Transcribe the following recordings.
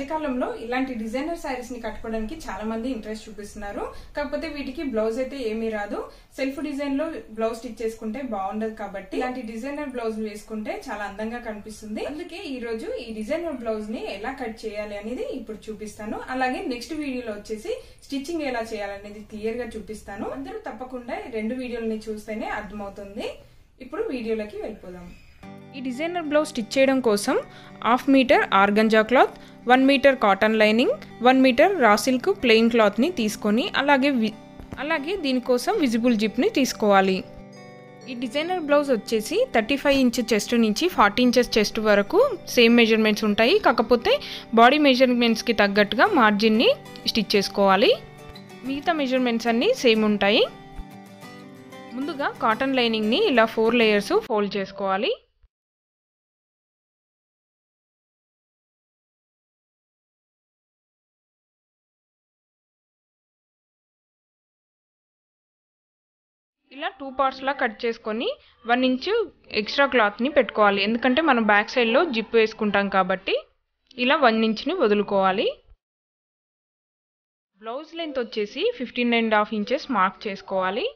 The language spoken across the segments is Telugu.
మధ్యకాలంలో ఇలాంటి డిజైనర్ శారీస్ ని కట్టుకోవడానికి చాలా మంది ఇంట్రెస్ట్ చూపిస్తున్నారు కాకపోతే వీటికి బ్లౌజ్ అయితే ఏమీ రాదు సెల్ఫ్ డిజైన్ లో బ్లౌజ్ స్టిచ్ చేసుకుంటే బాగుండదు కాబట్టి ఇలాంటి డిజైనర్ బ్లౌజ్ వేసుకుంటే చాలా అందంగా కనిపిస్తుంది అందుకే ఈ రోజు ఈ డిజైనర్ బ్లౌజ్ ని ఎలా కట్ చేయాలి అనేది ఇప్పుడు చూపిస్తాను అలాగే నెక్స్ట్ వీడియోలో వచ్చేసి స్టిచ్చింగ్ ఎలా చేయాలనేది క్లియర్ గా చూపిస్తాను అందరూ తప్పకుండా రెండు వీడియోలని చూస్తేనే అర్థమవుతుంది ఇప్పుడు వీడియోలోకి వెళ్ళిపోదాం ఈ డిజైనర్ బ్లౌజ్ స్టిచ్ చేయడం కోసం half metre organza cloth one metre cotton lining one metre raw silk plain క్లాత్ని తీసుకొని అలాగే వి అలాగే దీనికోసం విజిబుల్ జిప్ని తీసుకోవాలి ఈ డిజైనర్ బ్లౌజ్ వచ్చేసి థర్టీ ఫైవ్ ఇంచ్ చెస్ట్ నుంచి ఫార్టీ ఇంచెస్ చెస్ట్ వరకు సేమ్ మెజర్మెంట్స్ ఉంటాయి కాకపోతే బాడీ మెజర్మెంట్స్కి తగ్గట్టుగా మార్జిన్ని స్టిచ్ చేసుకోవాలి మిగతా మెజర్మెంట్స్ అన్నీ సేమ్ ఉంటాయి ముందుగా కాటన్ లైనింగ్ని ఇలా ఫోర్ లేయర్స్ ఫోల్డ్ చేసుకోవాలి ఇలా టూ పార్ట్స్లా కట్ చేసుకొని వన్ ఇంచు ఎక్స్ట్రా క్లాత్ని పెట్టుకోవాలి ఎందుకంటే మనం బ్యాక్ సైడ్లో జిప్ వేసుకుంటాం కాబట్టి ఇలా వన్ ఇంచ్ని వదులుకోవాలి బ్లౌజ్ లెంత్ వచ్చేసి fifteen and half inches mark చేసుకోవాలి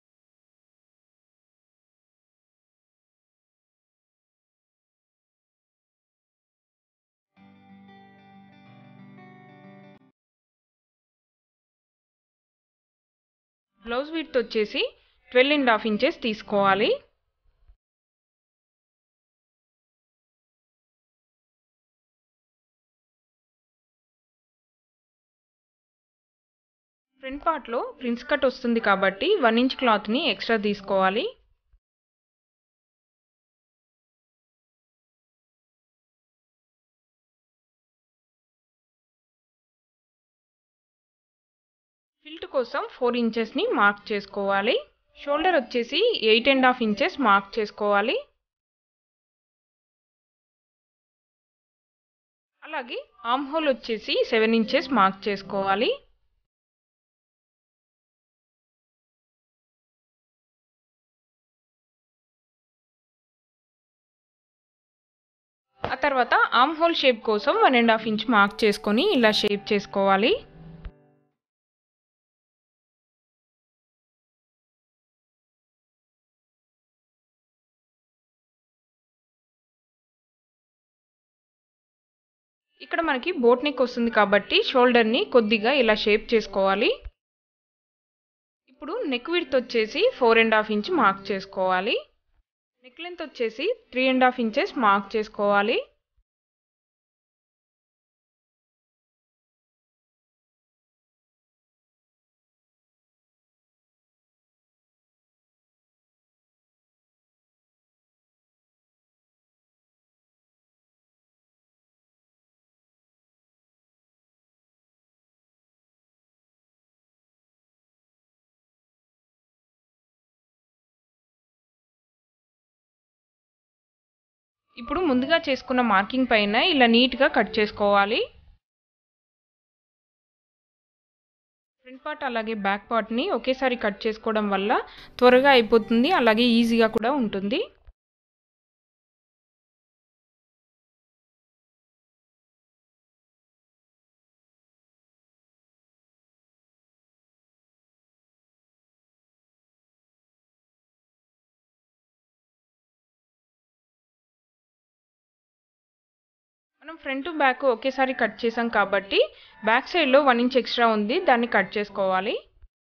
బ్లౌజ్ విడ్త్ వచ్చేసి ట్వెల్వ్ అండ్ హాఫ్ ఇంచెస్ తీసుకోవాలి ఫ్రంట్ పార్ట్లో ప్రిన్స్ కట్ వస్తుంది కాబట్టి వన్ ఇంచ్ క్లాత్ని ఎక్స్ట్రా తీసుకోవాలి ఫిల్ట్ కోసం ఫోర్ ఇంచెస్ని మార్క్ చేసుకోవాలి షోల్డర్ వచ్చేసి eight and half inches mark చేసుకోవాలి అలాగే ఆమ్ హోల్ వచ్చేసి సెవెన్ ఇంచెస్ మార్క్ చేసుకోవాలి ఆ తర్వాత ఆమ్ హోల్ షేప్ కోసం one and half inch mark చేసుకొని ఇలా షేప్ చేసుకోవాలి ఇక్కడ మనకి బోట్ నెక్ వస్తుంది కాబట్టి షోల్డర్ని కొద్దిగా ఇలా షేప్ చేసుకోవాలి ఇప్పుడు నెక్ విడ్త్ వచ్చేసి four and half inch mark చేసుకోవాలి నెక్ లెంత్ వచ్చేసి three and half inches mark చేసుకోవాలి ఇప్పుడు ముందుగా చేసుకున్న మార్కింగ్ పైన ఇలా నీట్గా కట్ చేసుకోవాలి ఫ్రంట్ పార్ట్ అలాగే బ్యాక్ పార్ట్ని ఒకేసారి కట్ చేసుకోవడం వల్ల త్వరగా అయిపోతుంది అలాగే ఈజీగా కూడా ఉంటుంది మనం ఫ్రంట్ బ్యాక్ ఒకేసారి కట్ చేసాం కాబట్టి బ్యాక్ సైడ్లో వన్ ఇంచ్ ఎక్స్ట్రా ఉంది దాన్ని కట్ చేసుకోవాలి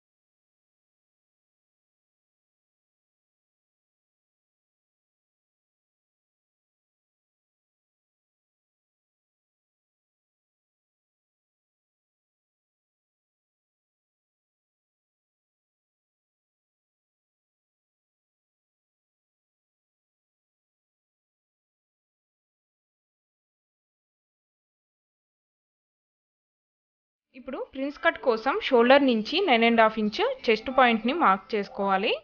ఇప్పుడు ప్రిన్స్ కట్ కోసం షోల్డర్ నుంచి nine and half inch chest పాయింట్ని మార్క్ చేసుకోవాలి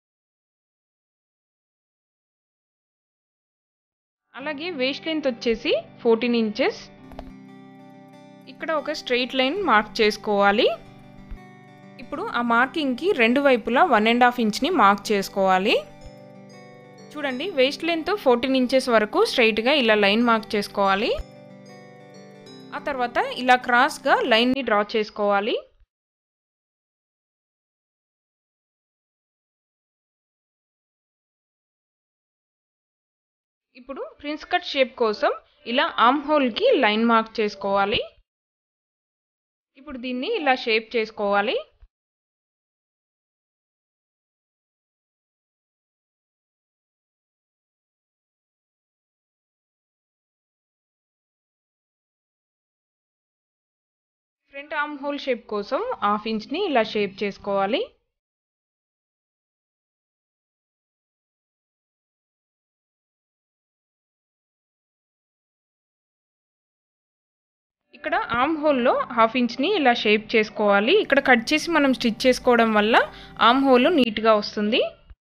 అలాగే వేస్ట్ లెంత్ వచ్చేసి ఫోర్టీన్ ఇంచెస్ ఇక్కడ ఒక స్ట్రెయిట్ లైన్ మార్క్ చేసుకోవాలి ఇప్పుడు ఆ మార్కింగ్కి రెండు వైపులా వన్ అండ్ హాఫ్ ఇంచ్ని మార్క్ చేసుకోవాలి చూడండి వేస్ట్ లెంత్ ఫోర్టీన్ ఇంచెస్ వరకు స్ట్రైట్గా ఇలా లైన్ మార్క్ చేసుకోవాలి ఆ తర్వాత ఇలా క్రాస్గా లైన్ని డ్రా చేసుకోవాలి ఇప్పుడు ప్రిన్స్ కట్ షేప్ కోసం ఇలా ఆమ్ హోల్కి లైన్ మార్క్ చేసుకోవాలి ఇప్పుడు దీన్ని ఇలా షేప్ చేసుకోవాలి ఫ్రంట్ ఆర్మ్ హోల్ షేప్ కోసం హాఫ్ ఇంచ్ని ఇలా షేప్ చేసుకోవాలి ఇక్కడ ఆర్మ్ హోల్లో హాఫ్ ఇంచ్ని ఇలా షేప్ చేసుకోవాలి ఇక్కడ కట్ చేసి మనం స్టిచ్ చేసుకోవడం వల్ల ఆర్మ్ హోల్ నీట్గా వస్తుంది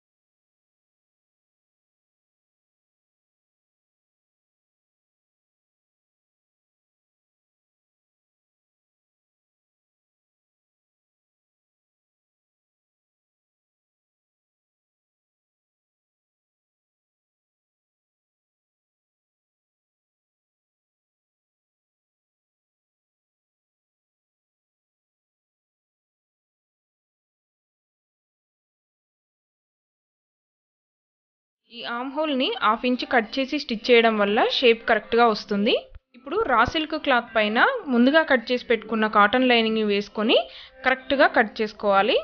ఈ ఆర్మ్ హోల్ని హాఫ్ ఇంచ్ కట్ చేసి స్టిచ్ చేయడం వల్ల షేప్ కరెక్ట్గా వస్తుంది ఇప్పుడు రా సిల్క్ క్లాత్ పైన ముందుగా కట్ చేసి పెట్టుకున్న కాటన్ లైనింగ్ వేసుకొని కరెక్ట్గా కట్ చేసుకోవాలి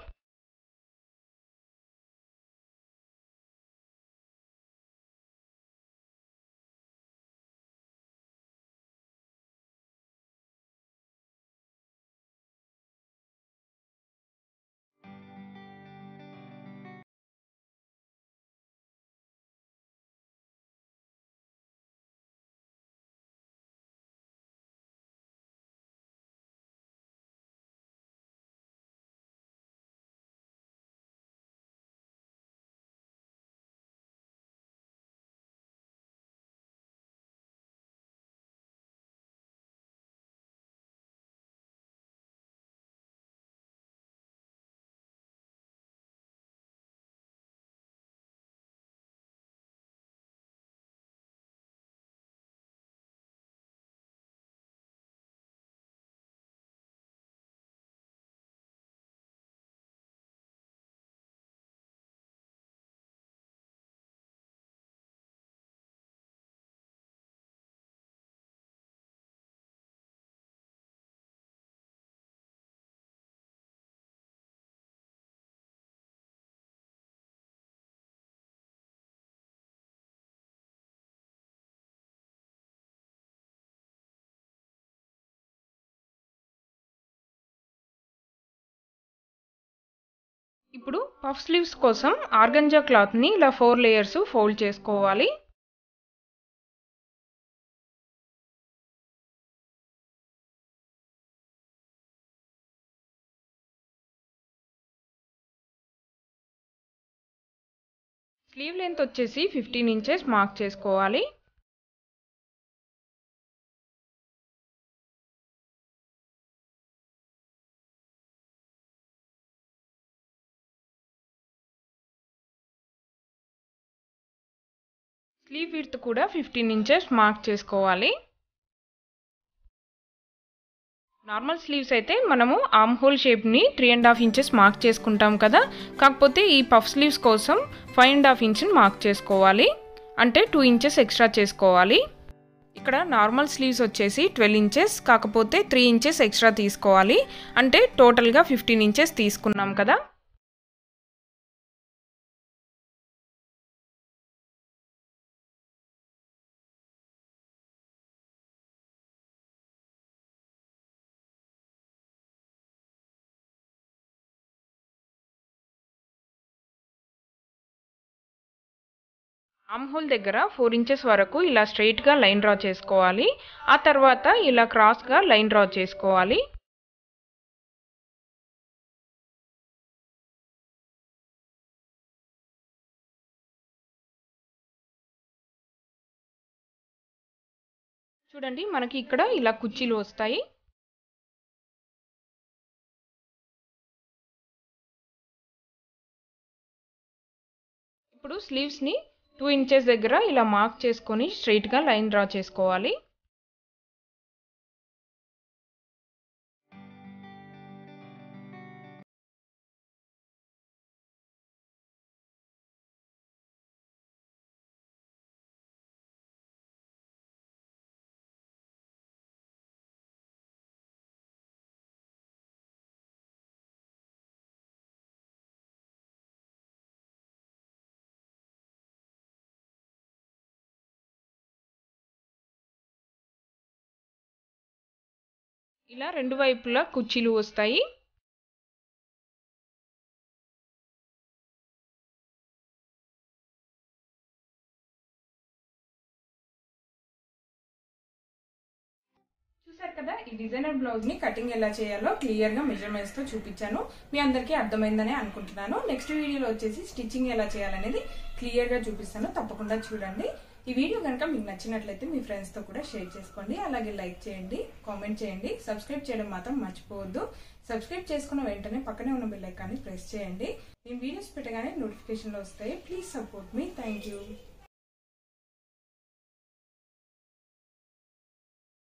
ఇప్పుడు పఫ్ స్లీవ్స్ కోసం ఆర్గంజా క్లాత్ని ఇలా ఫోర్ లేయర్స్ ఫోల్డ్ చేసుకోవాలి స్లీవ్ లెంత్ వచ్చేసి ఫిఫ్టీన్ ఇంచెస్ మార్క్ చేసుకోవాలి స్లీవ్ విడ్త్ కూడా ఫిఫ్టీన్ ఇంచెస్ మార్క్ చేసుకోవాలి నార్మల్ స్లీవ్స్ అయితే మనము ఆర్మ్ హోల్ షేప్ని three and half inches mark చేసుకుంటాం కదా కాకపోతే ఈ పఫ్ స్లీవ్స్ కోసం ఫైవ్ అండ్ హాఫ్ ఇంచ్ని మార్క్ చేసుకోవాలి అంటే టూ ఇంచెస్ ఎక్స్ట్రా చేసుకోవాలి ఇక్కడ నార్మల్ స్లీవ్స్ వచ్చేసి ట్వెల్వ్ ఇంచెస్ కాకపోతే త్రీ ఇంచెస్ ఎక్స్ట్రా తీసుకోవాలి అంటే టోటల్గా ఫిఫ్టీన్ ఇంచెస్ తీసుకున్నాం కదా ఆమ్ హోల్ దగ్గర ఫోర్ ఇంచెస్ వరకు ఇలా స్ట్రైట్గా లైన్ డ్రా చేసుకోవాలి ఆ తర్వాత ఇలా క్రాస్గా లైన్ డ్రా చేసుకోవాలి చూడండి మనకి ఇక్కడ ఇలా కుర్చీలు వస్తాయి ఇప్పుడు స్లీవ్స్ని టూ ఇంచెస్ దగ్గర ఇలా మార్క్ చేసుకొని స్ట్రైట్గా లైన్ డ్రా చేసుకోవాలి ఇలా రెండు వైపులా కుర్చీలు వస్తాయి చూసారు కదా ఈ డిజైనర్ బ్లౌజ్ ని కటింగ్ ఎలా చేయాలో క్లియర్ గా మెజర్మెంట్స్ తో చూపించాను మీ అందరికీ అర్థమైందని అనుకుంటున్నాను నెక్స్ట్ వీడియోలో వచ్చేసి స్టిచ్చింగ్ ఎలా చేయాలనేది క్లియర్ గా చూపిస్తాను తప్పకుండా చూడండి ఈ వీడియో కనుక మీకు నచ్చినట్లయితే మీ ఫ్రెండ్స్ తో కూడా షేర్ చేసుకోండి అలాగే లైక్ చేయండి కామెంట్ చేయండి సబ్స్క్రైబ్ చేయడం మాత్రం మర్చిపోవద్దు సబ్స్క్రైబ్ చేసుకున్న వెంటనే పక్కనే ఉన్న బెల్ ఐకాన్ని ప్రెస్ చేయండి నేను వీడియోస్ పెట్టగానే నోటిఫికేషన్లు వస్తాయి ప్లీజ్ సపోర్ట్ మీ థ్యాంక్ యూ